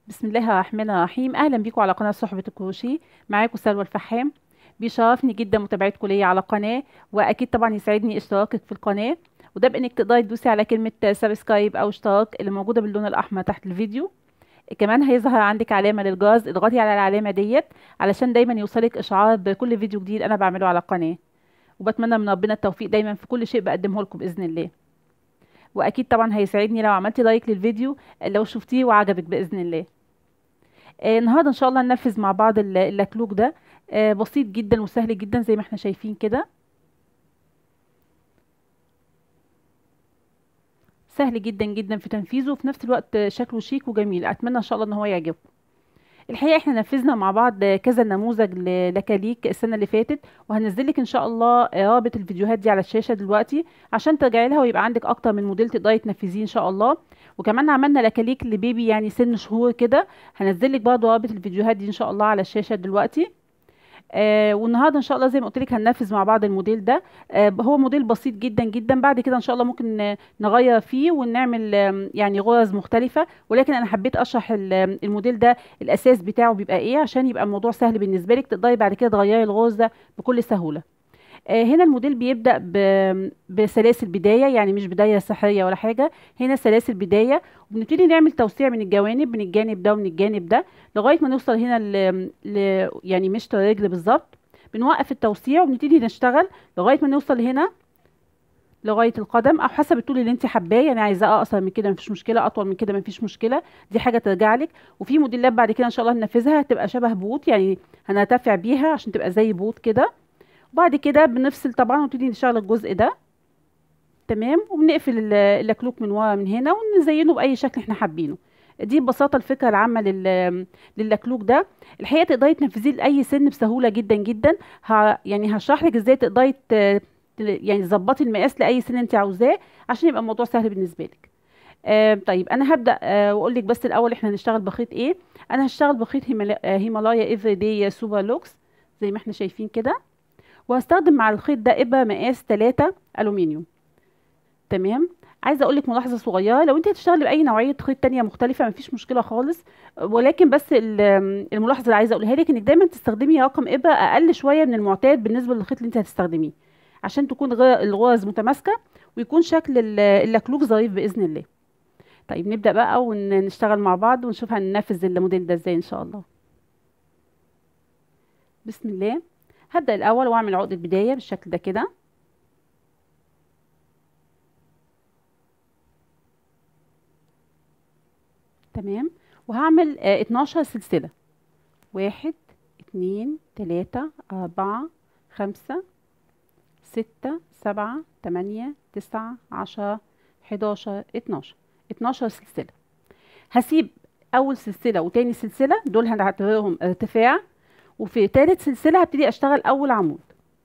بسم الله الرحمن الرحيم اهلا بيكم على قناه صحبه الكروشيه معاكم سلوى الفحام بيشرفني جدا متابعتكم ليا على القناه واكيد طبعا يسعدني اشتراكك في القناه وده بانك تقدري تدوسي على كلمه سبسكرايب او اشتراك اللي موجوده باللون الاحمر تحت الفيديو كمان هيظهر عندك علامه للجرس اضغطي على العلامه ديت علشان دايما يوصلك اشعار بكل فيديو جديد انا بعمله على القناه وبتمنى من ربنا التوفيق دايما في كل شيء بقدمه لكم باذن الله واكيد طبعا هيسعدني لو عملتي لايك للفيديو لو شفتيه وعجبك باذن الله آه النهارده ان شاء الله ننفذ مع بعض اللكلوك ده آه بسيط جدا وسهل جدا زي ما احنا شايفين كده سهل جدا جدا في تنفيذه وفي نفس الوقت شكله شيك وجميل اتمنى ان شاء الله ان هو يعجبكم الحقيقه احنا نفذنا مع بعض كذا نموذج لكاليك السنه اللي فاتت وهنزل لك ان شاء الله رابط الفيديوهات دي على الشاشه دلوقتي عشان ترجعي لها ويبقى عندك اكتر من موديل تقدري تنفذيه ان شاء الله وكمان عملنا لكاليك لبيبي يعني سن شهور كده هنزل لك برضه رابط الفيديوهات دي ان شاء الله على الشاشه دلوقتي آه والنهارده ان شاء الله زي ما قلت لك هننفذ مع بعض الموديل ده آه هو موديل بسيط جدا جدا بعد كده ان شاء الله ممكن نغير فيه ونعمل آه يعني غرز مختلفه ولكن انا حبيت اشرح الموديل ده الاساس بتاعه بيبقى ايه عشان يبقى الموضوع سهل بالنسبه لك تقدري بعد كده تغيري الغرزه بكل سهوله هنا الموديل بيبدا بسلاسل بدايه يعني مش بدايه سحريه ولا حاجه هنا سلاسل بدايه وبنبتدي نعمل توسيع من الجوانب من الجانب ده ومن الجانب ده لغايه ما نوصل هنا ل... ل... يعني مشط الرجل بالظبط بنوقف التوسيع وبنبتدي نشتغل لغايه ما نوصل هنا لغايه القدم او حسب الطول اللي انت حباه يعني عايزاه اقصر من كده مفيش مشكله اطول من كده مفيش مشكله دي حاجه ترجع لك وفي موديلات بعد كده ان شاء الله هننفذها هتبقى شبه بوت يعني هنرتفع بيها عشان تبقى زي بوت كده وبعد كده بنفصل طبعا ونبتدي نشتغل الجزء ده تمام وبنقفل اللكلوك من ورا من هنا ونزينه باي شكل احنا حابينه دي ببساطه الفكره العامه لل للكلوك ده الحقيقه تقدري تنفذيه لاي سن بسهوله جدا جدا ه... يعني هشرح لك ازاي تقدري ت... يعني تظبطي المقاس لاي سن انت عاوزاه عشان يبقى الموضوع سهل بالنسبه لك آه طيب انا هبدا آه واقول لك بس الاول احنا هنشتغل بخيط ايه انا هشتغل بخيط هيمالايا ايفري دي سوبر لوكس زي ما احنا شايفين كده وهستخدم مع الخيط ده ابره مقاس 3 الومنيوم تمام عايزه اقول لك ملاحظه صغيره لو انت هتشتغلي باي نوعيه خيط تانية مختلفه مفيش مشكله خالص ولكن بس الملاحظه اللي عايزه اقولها لك انك دايما تستخدمي رقم ابره اقل شويه من المعتاد بالنسبه للخيط اللي انت هتستخدميه عشان تكون الغرز متماسكه ويكون شكل اللكلوك ظريف باذن الله طيب نبدا بقى ونشتغل مع بعض ونشوف هننفذ الموديل ده ازاي ان شاء الله بسم الله هبدأ الأول وأعمل عقدة بداية بالشكل ده كده تمام وهعمل آه 12 سلسلة واحد اتنين تلاتة أربعة خمسة ستة سبعة تمانية تسعة عشرة حداشر اتناشر اتناشر سلسلة هسيب أول سلسلة وتاني سلسلة دول هنعتبرهم ارتفاع وفي تالت سلسلة هبتدي اشتغل اول عمود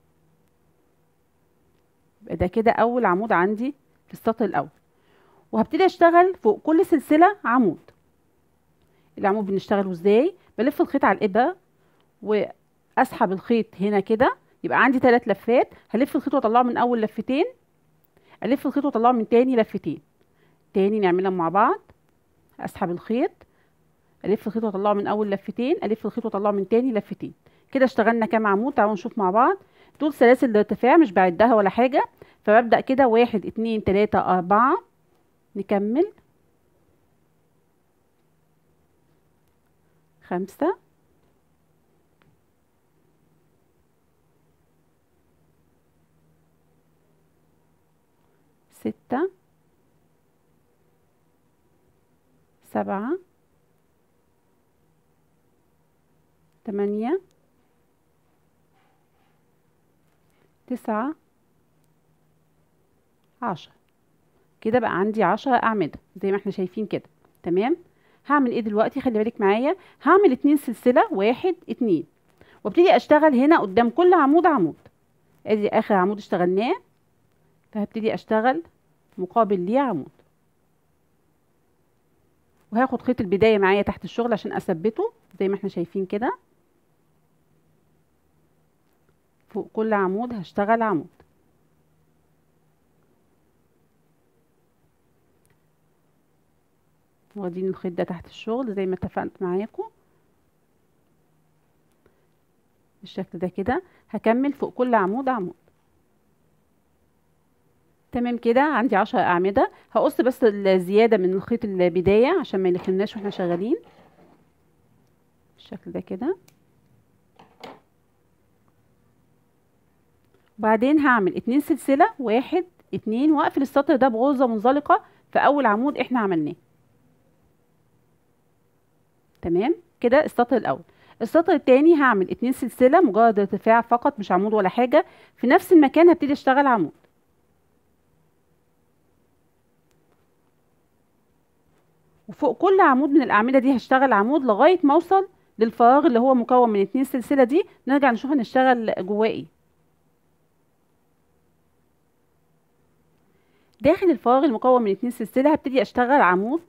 يبقى ده كده اول عمود عندي في السطر الاول وهبتدي اشتغل فوق كل سلسلة عمود العمود بنشتغله ازاي بلف الخيط على الابرة واسحب الخيط هنا كده يبقى عندي ثلاث لفات هلف الخيط واطلعه من اول لفتين الف الخيط واطلعه من تاني لفتين تاني نعملهم مع بعض اسحب الخيط الف الخيط واطلعه من اول لفتين الف الخيط واطلعه من تاني لفتين كده اشتغلنا كام عمود تعالوا نشوف مع بعض دول سلاسل الارتفاع مش بعدها ولا حاجه فببدا كده واحد اتنين تلاته اربعه نكمل خمسه سته سبعه تمانية تسعة عشرة كده بقى عندي عشرة أعمدة زي ما احنا شايفين كده تمام هعمل ايه دلوقتي خلي بالك معايا هعمل اتنين سلسلة واحد اتنين وابتدي اشتغل هنا قدام كل عمود عمود ادي اخر عمود اشتغلناه فهبتدي اشتغل مقابل ليه عمود وهاخد خيط البداية معايا تحت الشغل عشان اثبته زي ما احنا شايفين كده فوق كل عمود هشتغل عمود واخدين الخيط ده تحت الشغل زي ما اتفقت معاكم بالشكل ده كده هكمل فوق كل عمود عمود تمام كده عندي عشر اعمده هقص بس الزياده من الخيط البدايه عشان ما يلخناش واحنا شغالين بالشكل ده كده وبعدين هعمل اتنين سلسله واحد اتنين واقفل السطر ده بغرزه منزلقه في اول عمود احنا عملناه تمام كده السطر الاول السطر التاني هعمل اتنين سلسله مجرد ارتفاع فقط مش عمود ولا حاجه في نفس المكان هبتدي اشتغل عمود وفوق كل عمود من الاعمده دي هشتغل عمود لغايه ما اوصل للفراغ اللي هو مكون من اتنين سلسله دي نرجع نشوف هنشتغل جواه ايه داخل الفراغ المكون من اتنين سلسله هبتدي اشتغل عمود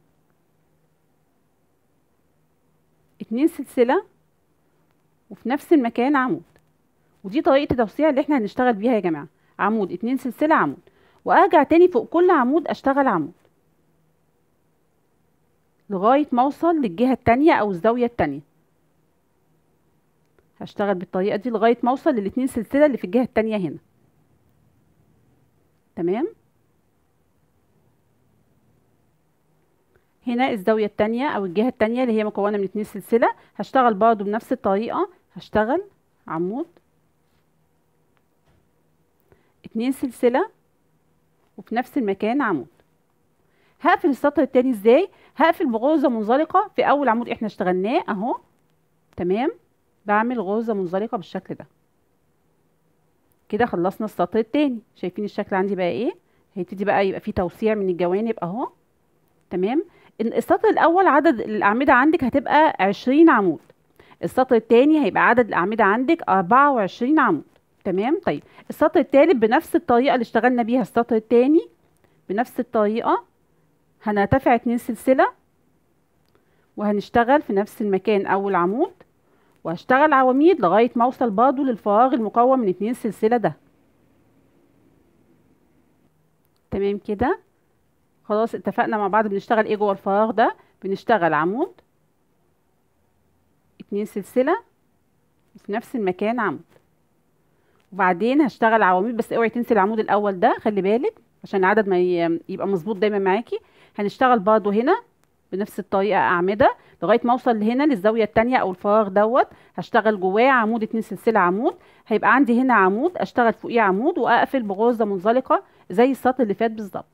اتنين سلسله وفي نفس المكان عمود ودي طريقه التوسيع اللي احنا هنشتغل بيها يا جماعه عمود اتنين سلسله عمود وارجع تاني فوق كل عمود اشتغل عمود لغاية ما اوصل للجهة التانية او الزاوية التانية هشتغل بالطريقة دي لغاية ما اوصل للاتنين سلسلة اللي في الجهة التانية هنا تمام هنا الزاوية التانية او الجهة التانية اللي هي مكونة من اتنين سلسلة هشتغل برضو بنفس الطريقة هشتغل عمود اتنين سلسلة وفي نفس المكان عمود هقفل السطر التاني ازاي هقفل بغرزه منزلقه في اول عمود احنا اشتغلناه اهو تمام بعمل غرزه منزلقه بالشكل ده كده خلصنا السطر التاني شايفين الشكل عندي بقى ايه هيبتدي بقى يبقى فيه توسيع من الجوانب اهو تمام السطر الاول عدد الاعمده عندك هتبقى عشرين عمود السطر التاني هيبقى عدد الاعمده عندك اربعة وعشرين عمود تمام طيب السطر التالت بنفس الطريقه اللي اشتغلنا بيها السطر التاني بنفس الطريقه هنرتفع اتنين سلسلة وهنشتغل في نفس المكان اول عمود وهشتغل عواميد لغاية ما اوصل برضو للفراغ المكون من اتنين سلسلة ده تمام كده خلاص اتفقنا مع بعض بنشتغل ايه جوه الفراغ ده بنشتغل عمود اتنين سلسلة وفي نفس المكان عمود وبعدين هشتغل عواميد بس اوعي تنسي العمود الاول ده خلي بالك عشان العدد ما يبقى مظبوط دايما معاكي هنشتغل برضو هنا بنفس الطريقة أعمدة لغاية ما أوصل لهنا للزاوية التانية أو الفراغ دوت هشتغل جواه عمود اتنين سلسلة عمود هيبقى عندي هنا عمود أشتغل فوقيه عمود وأقفل بغرزة منزلقة زي السطر اللي فات بالظبط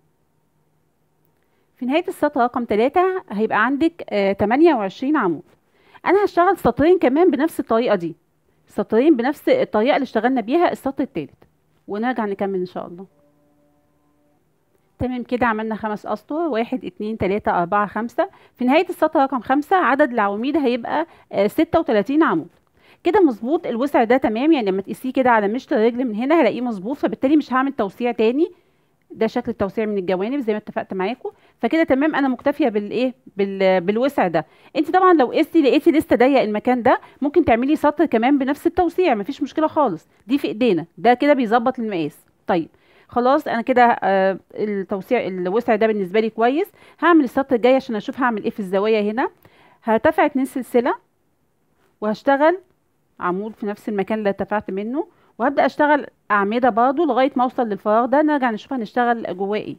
في نهاية السطر رقم تلاتة هيبقى عندك آه 28 عمود أنا هشتغل سطرين كمان بنفس الطريقة دي سطرين بنفس الطريقة اللي اشتغلنا بيها السطر التالت ونرجع نكمل إن شاء الله تمام كده عملنا خمس اسطر واحد اتنين تلاتة اربعة خمسة في نهاية السطر رقم خمسة عدد العواميد هيبقى آه ستة وتلاتين عمود كده مظبوط الوسع ده تمام يعني لما تقيسيه كده على مشط الرجل من هنا هلاقيه مظبوط فبالتالي مش هعمل توسيع تاني ده شكل التوسيع من الجوانب زي ما اتفقت معاكم فكده تمام انا مكتفيه بالايه بال... بالوسع ده انت طبعا لو قستي لقيتي لسه ضيق المكان ده ممكن تعملي سطر كمان بنفس التوسيع مفيش مشكله خالص دي في ايدينا ده كده بيظبط المقاس طيب خلاص انا كده آه التوسيع الوسع ده بالنسبه لي كويس هعمل السطر الجاي عشان اشوف هعمل ايه في الزوايا هنا هرتفع اتنين سلسله وهشتغل عمود في نفس المكان اللي ارتفعت منه وهبدا اشتغل اعمده برضو لغايه ما اوصل للفراغ ده نرجع نشوف هنشتغل جواه ايه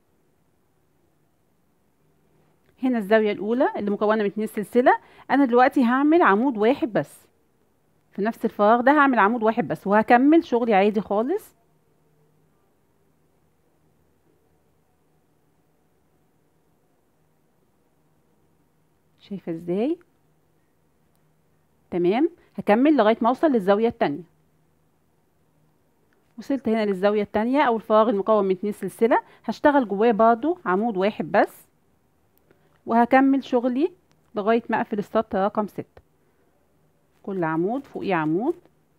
هنا الزاويه الاولى اللي مكونه من اتنين سلسله انا دلوقتي هعمل عمود واحد بس في نفس الفراغ ده هعمل عمود واحد بس وهكمل شغلي عادي خالص شايفه ازاي تمام هكمل لغايه ما اوصل للزاويه التانية وصلت هنا للزاويه التانية او الفراغ المكون من اتنين سلسله هشتغل جواه برضو عمود واحد بس وهكمل شغلي لغايه ما اقفل السطر رقم ستة كل عمود فوقيه عمود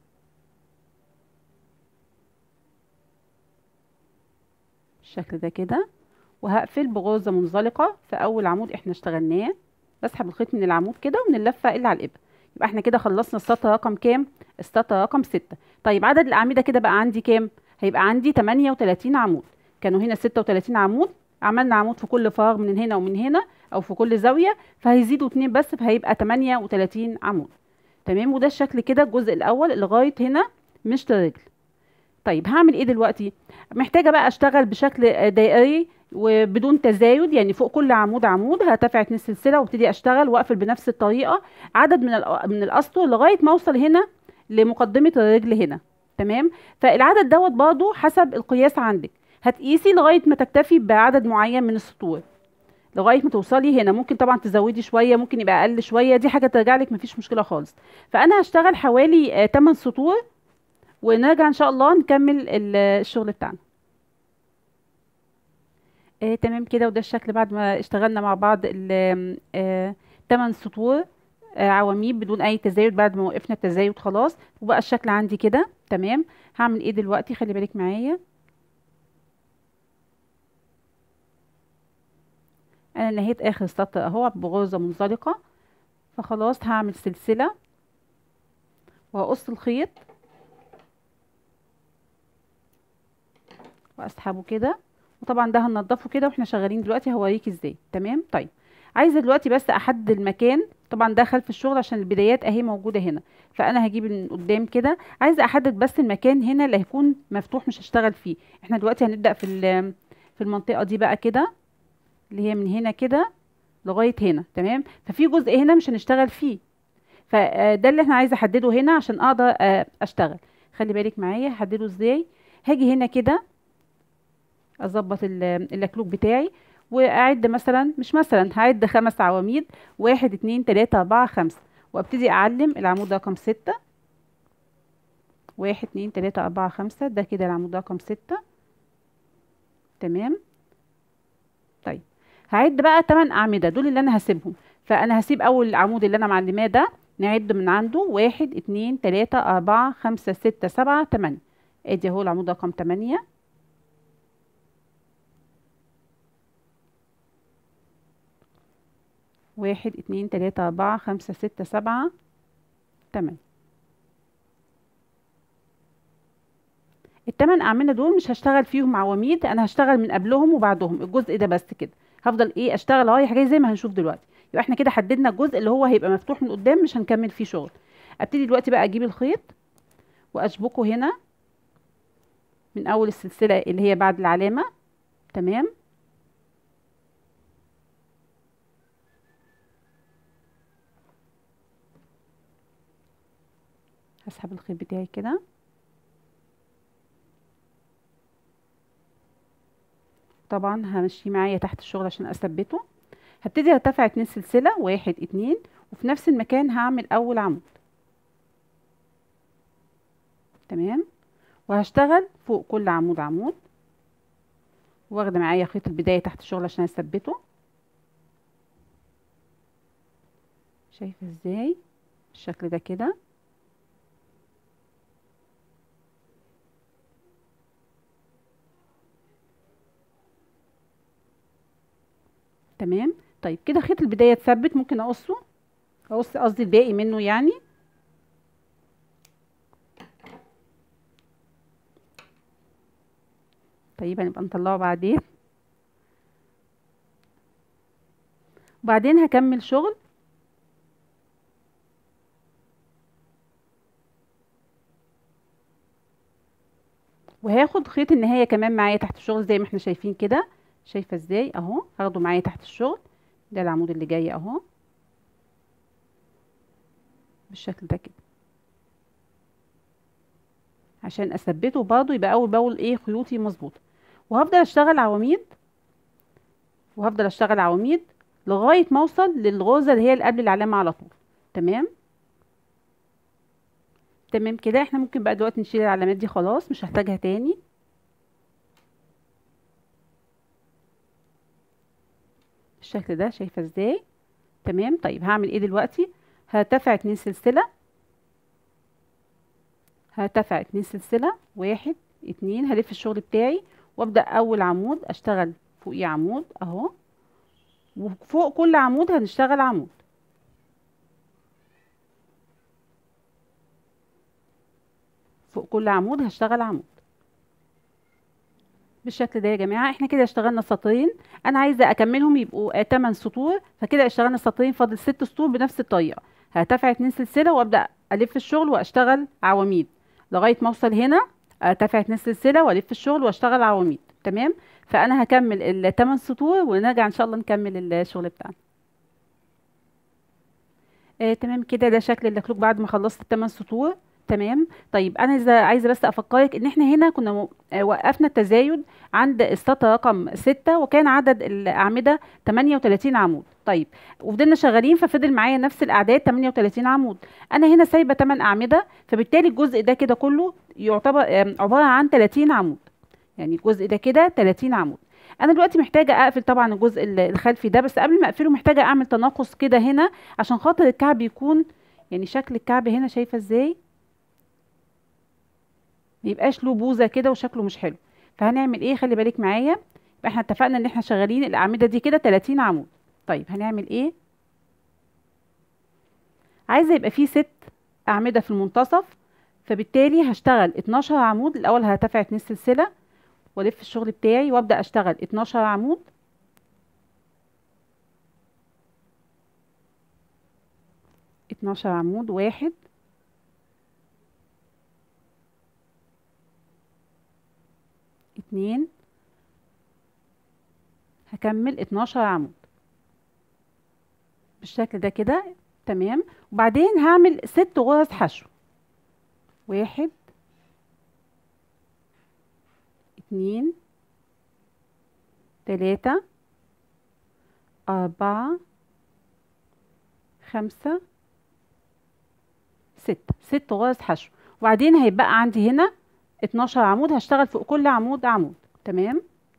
بالشكل ده كده وهقفل بغرزه منزلقه في اول عمود احنا اشتغلناه بسحب الخيط من العمود كده ومن اللفه اللي على الابره يبقى احنا كده خلصنا السطر رقم كام السطر رقم ستة طيب عدد الاعمده كده بقى عندي كام هيبقى عندي 38 عمود كانوا هنا 36 عمود عملنا عمود في كل فراغ من هنا ومن هنا او في كل زاويه فهيزيدوا اتنين بس فهيبقى 38 عمود تمام وده الشكل كده الجزء الاول لغايه هنا مشط الرجل طيب هعمل ايه دلوقتي محتاجه بقى اشتغل بشكل دائري وبدون تزايد يعني فوق كل عمود عمود هرتفع اتنين سلسله وابتدي اشتغل واقفل بنفس الطريقه عدد من من الاسطر لغايه ما اوصل هنا لمقدمه الرجل هنا تمام فالعدد دوت برضه حسب القياس عندك هتقيسي لغايه ما تكتفي بعدد معين من السطور لغايه ما توصلي هنا ممكن طبعا تزودي شويه ممكن يبقى اقل شويه دي حاجه ترجع لك مفيش مشكله خالص فانا هشتغل حوالي 8 سطور ونرجع ان شاء الله نكمل الشغل بتاعنا آه تمام كده وده الشكل بعد ما اشتغلنا مع بعض ال آه 8 سطور آه عواميد بدون اي تزايد بعد ما وقفنا التزايد خلاص وبقى الشكل عندي كده تمام هعمل ايه دلوقتي خلي بالك معايا انا نهيت اخر سطر اهو بغرزة منزلقة فخلاص هعمل سلسلة وهقص الخيط واسحبه كده وطبعا ده هننضفه كده واحنا شغالين دلوقتي هوريك ازاي تمام طيب عايزه دلوقتي بس احدد المكان طبعا ده خلف الشغل عشان البدايات اهي موجوده هنا فانا هجيب من قدام كده عايزه احدد بس المكان هنا اللي هيكون مفتوح مش هشتغل فيه احنا دلوقتي هنبدا في في المنطقه دي بقى كده اللي هي من هنا كده لغايه هنا تمام ففي جزء هنا مش هنشتغل فيه فده اللي احنا عايزه احدده هنا عشان اقدر اشتغل خلي بالك معايا هحدده ازاي هاجي هنا كده اظبط اللكلوك بتاعي واعد مثلا مش مثلا هعد خمس عواميد واحد اتنين تلاتة اربعة خمسة وابتدي اعلم العمود رقم ستة واحد اتنين تلاتة اربعة خمسة ده كده العمود رقم ستة تمام طيب هعد بقى تمن اعمدة دول اللي انا هسيبهم فانا هسيب اول عمود اللي انا معلماه ده نعد من عنده واحد اتنين تلاتة اربعة خمسة ستة سبعة تمانية ادي اهو العمود رقم تمانية واحد اتنين تلاتة اربعة خمسة ستة سبعة تمانية التمن اعمده دول مش هشتغل فيهم عواميد انا هشتغل من قبلهم وبعدهم الجزء ده بس كده هفضل ايه اشتغل اهو حاجه زي ما هنشوف دلوقتي يبقى احنا كده حددنا الجزء اللي هو هيبقى مفتوح من قدام مش هنكمل فيه شغل ابتدي دلوقتي بقى اجيب الخيط واشبكه هنا من اول السلسله اللي هي بعد العلامه تمام هسحب الخيط بتاعي كده طبعا همشي معايا تحت الشغل عشان اثبته هبتدي ارتفع اتنين سلسله واحد اتنين وفي نفس المكان هعمل اول عمود تمام وهشتغل فوق كل عمود عمود واخده معايا خيط البدايه تحت الشغل عشان اثبته شايفه ازاي الشكل ده كده تمام طيب كده خيط البدايه اتثبت ممكن اقصه اقص قصدي الباقي منه يعني طيب هنبقى نطلعه بعدين وبعدين هكمل شغل وهاخد خيط النهايه كمان معايا تحت الشغل زي ما احنا شايفين كده شايفه ازاي اهو هاخده معايا تحت الشغل ده العمود اللي جاي اهو بالشكل ده كده عشان اثبته برضه يبقى اول باول ايه خيوطي مظبوطه وهفضل اشتغل عواميد وهفضل اشتغل عواميد لغايه ما اوصل للغرزه اللي هي اللي قبل العلامه على طول تمام تمام كده احنا ممكن بقى دلوقتي نشيل العلامات دي خلاص مش هحتاجها تاني بالشكل ده شايفه ازاي تمام طيب هعمل ايه دلوقتي هرتفع اتنين سلسله هرتفع اتنين سلسله واحد اتنين هلف الشغل بتاعي وابدا اول عمود اشتغل فوقيه عمود اهو وفوق كل عمود هنشتغل عمود فوق كل عمود هشتغل عمود بالشكل ده يا جماعه احنا كده اشتغلنا سطرين انا عايزه اكملهم يبقوا 8 سطور فكده اشتغلنا سطرين فاضل 6 سطور بنفس الطريقه هرتفع 2 سلسله وابدا الف الشغل واشتغل عواميد لغايه ما اوصل هنا ارتفع 2 سلسله والف الشغل واشتغل عواميد تمام فانا هكمل ال 8 سطور ونرجع ان شاء الله نكمل الشغل بتاعنا آه تمام كده ده شكل اللكلوك بعد ما خلصت الثمان سطور تمام طيب انا عايزه عايزه بس افكرك ان احنا هنا كنا م... آه وقفنا التزايد عند السطر رقم 6 وكان عدد الاعمده 38 عمود طيب وفضلنا شغالين ففضل معايا نفس الاعداد 38 عمود انا هنا سايبه 8 اعمده فبالتالي الجزء ده كده كله يعتبر آه عباره عن 30 عمود يعني الجزء ده كده 30 عمود انا دلوقتي محتاجه اقفل طبعا الجزء الخلفي ده بس قبل ما اقفله محتاجه اعمل تناقص كده هنا عشان خاطر الكعب يكون يعني شكل الكعب هنا شايفه ازاي ميبقاش له بوزه كده وشكله مش حلو فهنعمل ايه خلي بالك معايا يبقى احنا اتفقنا ان احنا شغالين الاعمده دي كده 30 عمود طيب هنعمل ايه عايزه يبقى فيه ست اعمده في المنتصف فبالتالي هشتغل 12 عمود الاول هرتفع 2 سلسله والف الشغل بتاعي وابدا اشتغل 12 عمود اتناشر عمود واحد اتنين هكمل اتناشر عمود بالشكل ده كده تمام وبعدين هعمل ست غرز حشو واحد اتنين تلاتة أربعة خمسة ستة ست غرز حشو وبعدين هيبقى عندي هنا اتناشر عمود هشتغل فوق كل عمود عمود تمام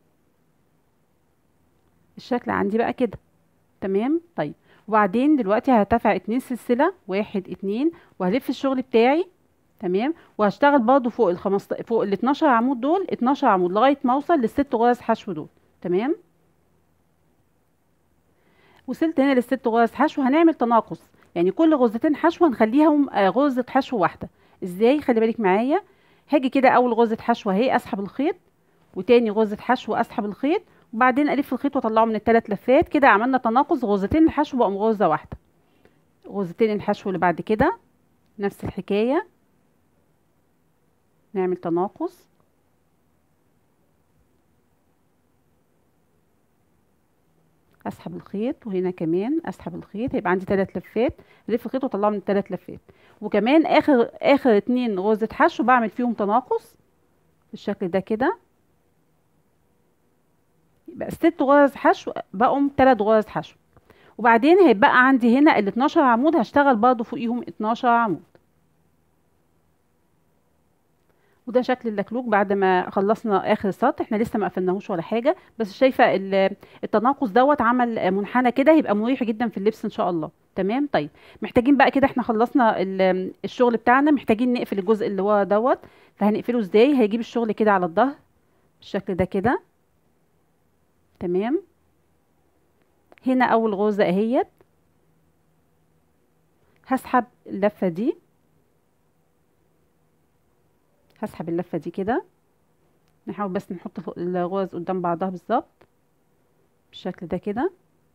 الشكل عندي بقى كده تمام طيب وبعدين دلوقتي هرتفع اتنين سلسلة واحد اتنين وهلف الشغل بتاعي تمام وهشتغل برضو فوق ال 15 فوق ال 12 عمود دول 12 عمود لغايه ما اوصل للست غرز حشو دول تمام وصلت هنا للست غرز حشو هنعمل تناقص يعني كل غرزتين حشو هنخليهم غرزه حشو واحده ازاي خلي بالك معايا هاجي كده اول غرزه حشو اهي اسحب الخيط وتاني غرزه حشو اسحب الخيط وبعدين الف الخيط واطلعه من الثلاث لفات كده عملنا تناقص غرزتين الحشو بقوا غرزه واحده غرزتين الحشو اللي بعد كده نفس الحكايه نعمل تناقص اسحب الخيط وهنا كمان اسحب الخيط هيبقى عندي ثلاث لفات الف الخيط واطلعه من الثلاث لفات وكمان اخر اخر اتنين غرزه حشو بعمل فيهم تناقص بالشكل ده كده يبقى ست غرز حشو بقوا ثلاث غرز حشو وبعدين هيبقى عندي هنا ال 12 عمود هشتغل برضو فوقيهم 12 عمود وده شكل اللكلوك بعد ما خلصنا اخر سطر احنا لسه ما قفلناهوش ولا حاجه بس شايفه التناقص دوت عمل منحنى كده هيبقى مريح جدا في اللبس ان شاء الله تمام طيب محتاجين بقى كده احنا خلصنا الشغل بتاعنا محتاجين نقفل الجزء اللي ورا دوت فهنقفله ازاي هيجيب الشغل كده على الظهر بالشكل ده كده تمام هنا اول غرزه اهيت هسحب اللفه دي هسحب اللفة دي كده نحاول بس نحط فوق الغرز قدام بعضها بالظبط بالشكل ده كده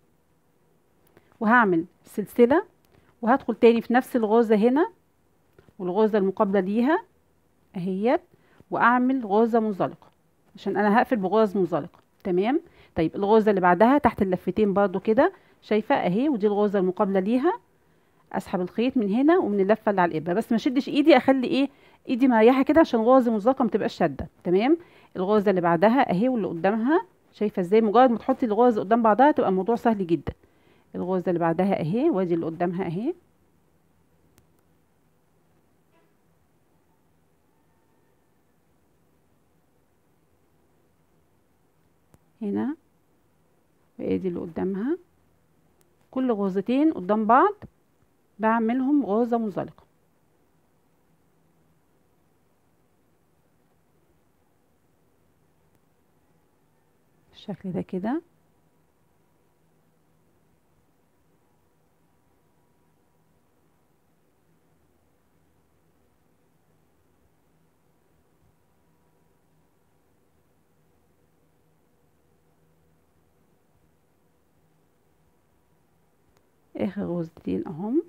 وهعمل سلسلة وهدخل تاني في نفس الغرزة هنا والغرزة المقابلة ليها اهيت واعمل غرزة منزلقة عشان انا هقفل بغرز منزلقة تمام طيب الغرزة اللي بعدها تحت اللفتين برضو كده شايفة اهي ودي الغرزة المقابلة ليها اسحب الخيط من هنا ومن اللفة اللي على الابرة بس ما شدش ايدي اخلي ايه ايدي مريحه كده عشان الغرز المزلقه ما تبقاش شاده تمام الغرزه اللي بعدها اهي واللي قدامها شايفه ازاي مجرد ما تحطي الغرز قدام بعضها تبقى الموضوع سهل جدا الغرزه اللي بعدها اهي وادي اللي قدامها اهي هنا وادي اللي قدامها كل غرزتين قدام بعض بعملهم غرزه منزلقه بالشكل ده كده اخر غرزتين اهم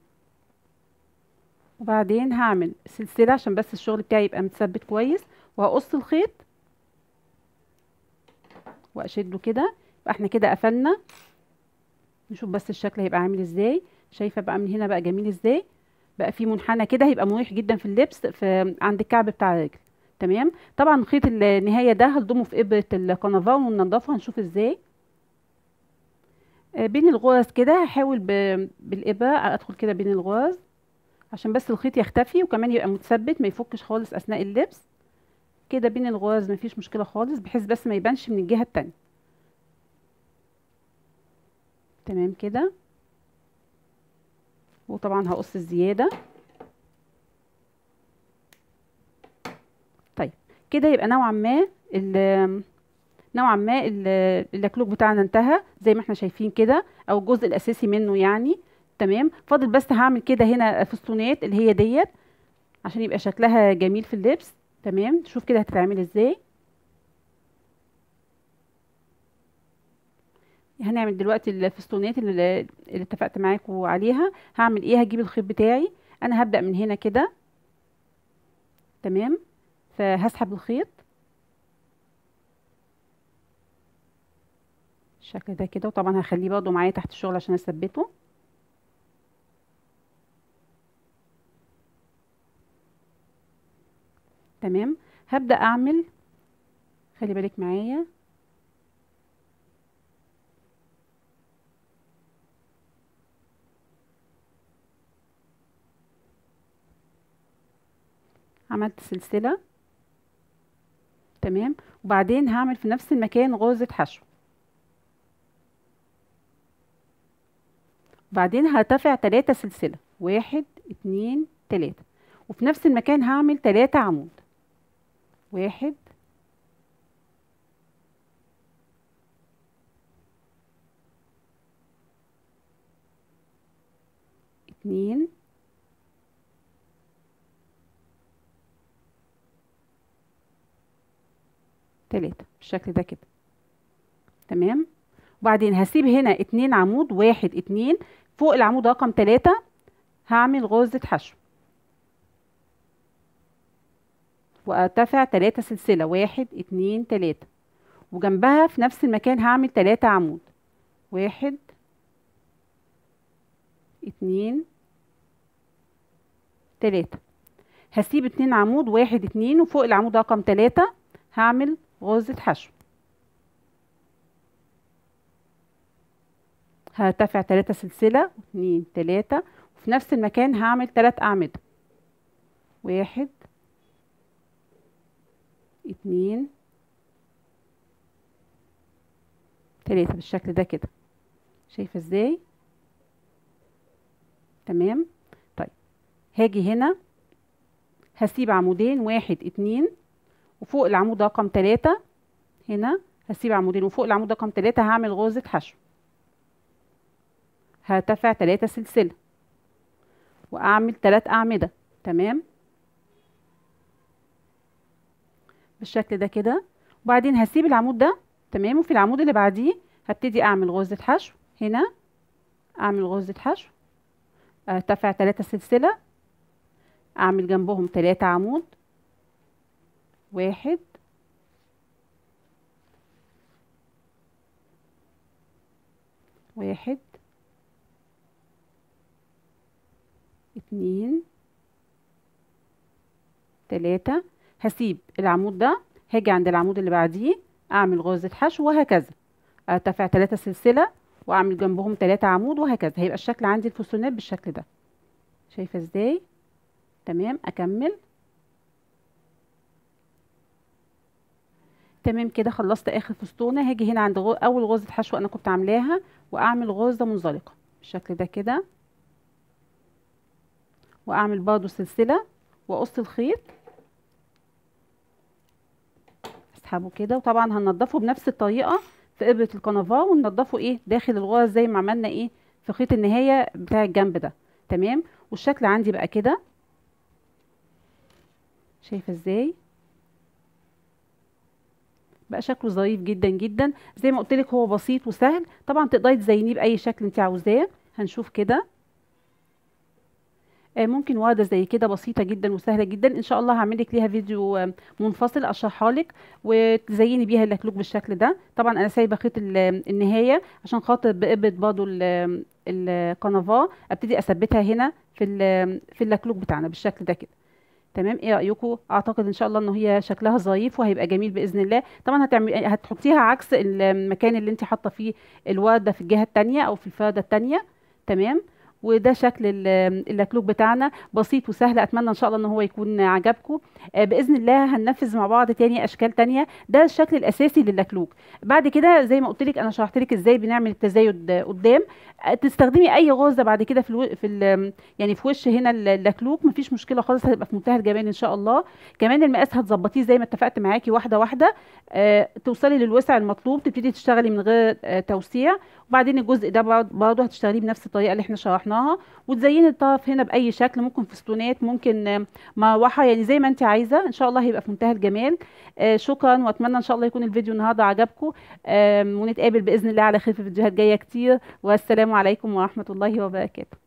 وبعدين هعمل سلسلة عشان بس الشغل بتاعي يبقى متثبت كويس وهقص الخيط واشده كده يبقى احنا كده قفلنا نشوف بس الشكل هيبقى عامل ازاي شايفه بقى من هنا بقى جميل ازاي بقى في منحنى كده هيبقى مريح جدا في اللبس في عند الكعب بتاع الرجل تمام طبعا خيط النهايه ده هلضمه في ابره الكنفه وننضفه هنشوف ازاي آه، بين الغرز كده هحاول بالابره ادخل كده بين الغرز عشان بس الخيط يختفي وكمان يبقى متثبت ما يفكش خالص اثناء اللبس كده بين الغرز مفيش مشكله خالص بحيث بس ما يبانش من الجهه التانية تمام كده وطبعا هقص الزياده طيب كده يبقى نوعا ما نوعا ما الاكلوك بتاعنا انتهى زي ما احنا شايفين كده او الجزء الاساسي منه يعني تمام فاضل بس هعمل كده هنا فستونات اللي هي ديت عشان يبقى شكلها جميل في اللبس تمام شوف كده هتتعمل ازاي هنعمل دلوقتي الفستونات اللي, اللي اتفقت معاكم عليها هعمل ايه هجيب الخيط بتاعي انا هبدأ من هنا كده تمام فهسحب الخيط بالشكل ده كده وطبعا هخليه برضه معايا تحت الشغل عشان اثبته تمام هبدأ اعمل خلي بالك معايا عملت سلسلة تمام وبعدين هعمل في نفس المكان غرزة حشو وبعدين هرتفع تلاتة سلسلة واحد اتنين تلاتة وفي نفس المكان هعمل تلاتة عمود واحد اتنين تلاتة بالشكل ده كده تمام وبعدين هسيب هنا اتنين عمود واحد اتنين فوق العمود رقم تلاتة هعمل غرزة حشو وارتفع تلاتة سلسلة واحد اتنين تلاتة وجنبها في نفس المكان هعمل تلاتة عمود واحد اتنين تلاتة هسيب اتنين عمود واحد اتنين وفوق العمود رقم تلاتة هعمل غرزة حشو هرتفع تلاتة سلسلة اتنين تلاتة وفي نفس المكان هعمل تلات أعمدة واحد اتنين تلاتة بالشكل ده كده شايفة ازاي تمام طيب هاجي هنا هسيب عمودين واحد اتنين وفوق العمود رقم تلاتة هنا هسيب عمودين وفوق العمود رقم تلاتة هعمل غرزة حشو هرتفع تلاتة سلسلة واعمل تلات اعمدة تمام بالشكل ده كده وبعدين هسيب العمود ده تمام وفي العمود اللي بعديه هبتدي اعمل غرزة حشو هنا اعمل غرزة حشو ارتفع تلاتة سلسلة اعمل جنبهم تلاتة عمود واحد واحد اتنين تلاتة هسيب العمود ده هاجي عند العمود اللي بعديه اعمل غرزة حشو وهكذا ارتفع تلاتة سلسلة واعمل جنبهم تلاتة عمود وهكذا هيبقى الشكل عندي الفستونات بالشكل ده شايفة ازاي تمام اكمل تمام كده خلصت اخر فستونه هاجي هنا عند غو... اول غرزه حشو انا كنت عاملاها واعمل غرزه منزلقه بالشكل ده كده واعمل برضو سلسله واقص الخيط اسحبه كده وطبعا هننضفه بنفس الطريقه في ابره الكنفاه وننضفه ايه داخل الغرز زي ما عملنا ايه في خيط النهايه بتاع الجنب ده تمام والشكل عندي بقى كده شايفه ازاي بقى شكله ظريف جدا جدا زي ما قلت لك هو بسيط وسهل طبعا تقدري تزينيه باي شكل انت عاوزاه هنشوف كده آه، ممكن ورده زي كده بسيطه جدا وسهله جدا ان شاء الله هعمل لك ليها فيديو آه، منفصل اشرحها لك وتزيني بيها اللكلوك بالشكل ده طبعا انا سايبه خيط ال- النهايه عشان خاطر بقبض برضو ال- القنفاه ابتدي اثبتها هنا في ال- في اللكلوك بتاعنا بالشكل ده كده تمام ايه رايكم اعتقد ان شاء الله ان هي شكلها ظريف وهيبقى جميل باذن الله طبعا هتعمل هتحطيها عكس المكان اللي انت حاطه فيه الورده في الجهه التانية او في الفرده التانية تمام وده شكل ال- اللكلوك بتاعنا بسيط وسهل اتمنى ان شاء الله ان هو يكون عجبكم آه، باذن الله هننفذ مع بعض تاني اشكال تانية ده الشكل الاساسي للكلوك بعد كده زي ما قلت لك انا شرحت لك ازاي بنعمل التزايد قدام آه، تستخدمي اي غرزه بعد كده في الو... في ال... يعني في وش هنا اللكلوك مفيش مشكله خالص هتبقى في منتهى الجمال ان شاء الله كمان المقاس هتظبطيه زي ما اتفقت معاكي واحده واحده آه توصلي للوسع المطلوب تبتدي تشتغلي من غير آه توسيع وبعدين الجزء ده برض- برضه هتشتغليه بنفس الطريقه اللي احنا شرحناها وتزيني الطرف هنا باي شكل ممكن فستونات ممكن آه، مروحه يعني زي ما انت عايزه ان شاء الله هيبقى في منتهى الجمال آه شكرا واتمنى ان شاء الله يكون الفيديو النهارده عجبكم آه ونتقابل باذن الله على خير في فيديوهات جايه كتير والسلام عليكم ورحمه الله وبركاته